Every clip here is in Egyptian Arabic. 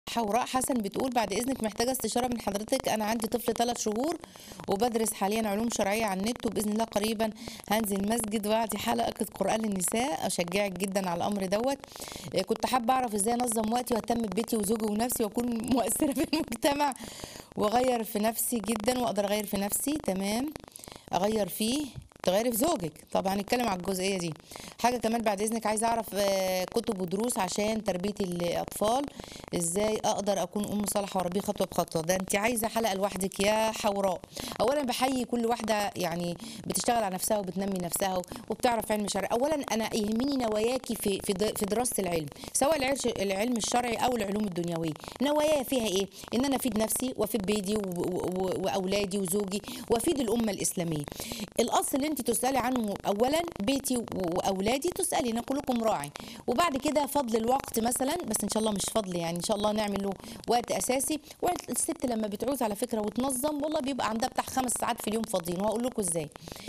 حوراء حسن بتقول بعد إذنك محتاجة استشارة من حضرتك أنا عندي طفل 3 شهور وبدرس حاليا علوم شرعية على النت وبإذن الله قريبا هنزل مسجد وأعطي حلقة قرآن للنساء أشجعك جدا على الأمر دوت آه، كنت حابة أعرف إزاي أنظم وقتي وأهتم ببيتي وزوجي ونفسي وأكون مؤثرة في المجتمع وأغير في نفسي جدا وأقدر أغير في نفسي تمام أغير فيه تغيري في زوجك طبعا هنتكلم على الجزئيه دي حاجه كمان بعد اذنك عايزه اعرف آه، كتب ودروس عشان تربيه الاطفال ازاي اقدر اكون ام صالحه واربيه خطوه بخطوه ده انت عايزه حلقه لوحدك يا حوراء اولا بحيي كل واحده يعني بتشتغل على نفسها وبتنمي نفسها وبتعرف علم شرعي اولا انا يهمني نواياكي في في د- في دراسه العلم سواء العرش- العلم الشرعي او العلوم الدنيويه نوايا فيها ايه ان انا افيد نفسي وافيد بيتي و- و- و- واولادي وزوجي وافيد الامه الاسلاميه الاصل اللي انت تسالي عنه اولا بيتي و- واولادي تسالي انا كلكم راعي وبعد كده فضل الوقت مثلا بس ان شاء الله مش فضل يعني ان شاء الله نعمل له وقت اساسي والست لما بتعوز على فكره وتنظم والله بيبقى عندها بتاع خمس ساعات في اليوم فاضيين وهقول لكم ازاي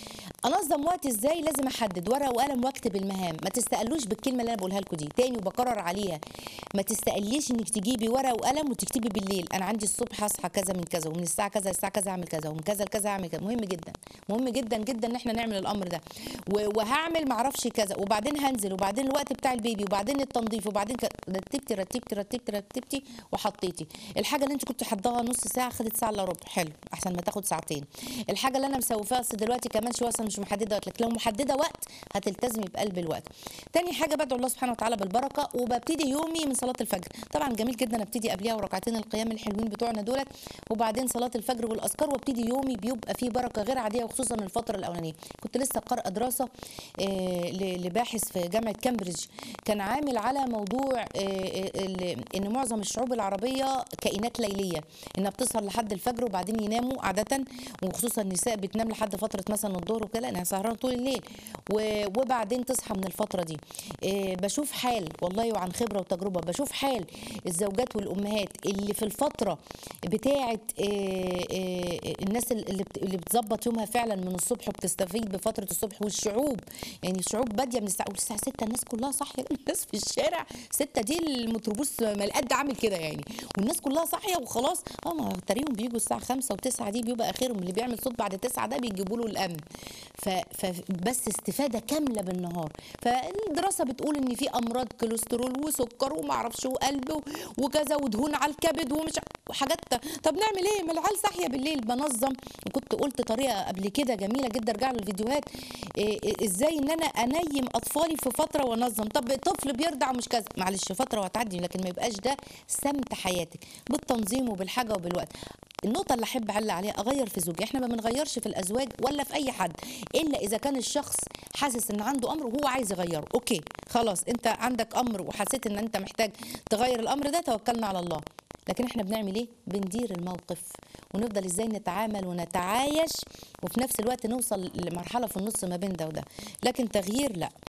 انظم وقتي ازاي لازم احدد ورقه وقلم واكتب المهام ما تستقلوش بالكلمه اللي انا بقولها لكم دي تاني وبكرر عليها ما تستقليش انك تجيبي ورقه وقلم وتكتبي بالليل انا عندي الصبح هصحى كذا من كذا ومن الساعه كذا للساعه كذا اعمل كذا ومن كذا لكذا اعمل كذا مهم جدا مهم جدا جدا ان احنا نعمل الامر ده و- وهعمل معرفش كذا وبعدين هنزل وبعدين الوقت بتاع البيبي وبعدين التنظيف وبعدين ك- رتبتي رتبتي رتبتي رتبتي وحطيتي الحاجه اللي انت كنت حضاها نص ساعه خدت ساعه الا ربع حلو احسن ما تاخد ساعتين الحاجه اللي انا مسوفاها اصل دلوقتي كمان شويه اصلا مش محدده وقت لكن لو محدده وقت هتلتزمي بقلب الوقت تاني حاجه بدعو الله سبحانه وتعالى بالبركه وببتدي يومي من صلاه الفجر طبعا جميل جدا ابتدي قبلها وركعتين القيام الحلوين بتوعنا دولت وبعدين صلاه الفجر والاذكار وابتدي يومي بيبقى فيه بركه غير عاديه وخصوصا الفتره الاولانيه كنت لسه قارئه دراسه آه، ل- لباحث في جامعه كامبريدج كان عامل على موضوع آه، آه، ال- ان معظم الشعوب العربيه كائنات ليليه انها بتسهر لحد الفجر وبعدين يناموا عاده وخصوصا النساء بتنام لحد فتره مثلا الظهر وكده لانها سهرانه طول الليل و- وبعدين تصحى من الفتره دي آه، بشوف حال والله وعن خبره وتجربه بشوف حال الزوجات والامهات اللي في الفتره بتاعه آه، آه، الناس اللي بت- اللي بتظبط يومها فعلا من الصبح وبتستفيد بفتره الصبح والشعوب يعني الشعوب باديه من الساعه الساعه 6 الناس كلها صاحيه الناس في الشارع 6 دي الميكروبوس ما القد عامل كده يعني والناس كلها صاحيه وخلاص اه ما تقريبا بيجوا الساعه 5 و9 دي بيبقى اخرهم اللي بيعمل صوت بعد 9 ده بيجيبوا له الامن ف... فبس استفاده كامله بالنهار فالدراسه بتقول ان في امراض كوليسترول وسكر وما اعرفش وقلب و- وكذا ودهون على الكبد ومش وحاجات طب نعمل ايه ما العيال صاحيه بالليل بنظم وكنت قلت طريقه قبل كده جميله جدا ارجع للفيديوهات إيه إيه ازاي ان انا انيم اطفالي في فتره وانظم طب طفل بيرضع ومش كذا معلش فتره وهتعدي لكن ما يبقاش ده سمت حياتك بالتنظيم وبالحاجه وبالوقت النقطة اللي أحب أعلق عليها أغير في زوجي، إحنا ما بنغيرش في الأزواج ولا في أي حد إلا إذا كان الشخص حاسس إن عنده أمر وهو عايز يغيره، أوكي خلاص أنت عندك أمر وحسيت إن أنت محتاج تغير الأمر ده توكلنا على الله، لكن إحنا بنعمل إيه؟ بندير الموقف ونفضل إزاي نتعامل ونتعايش وفي نفس الوقت نوصل لمرحلة في النص ما بين ده وده، لكن تغيير لا.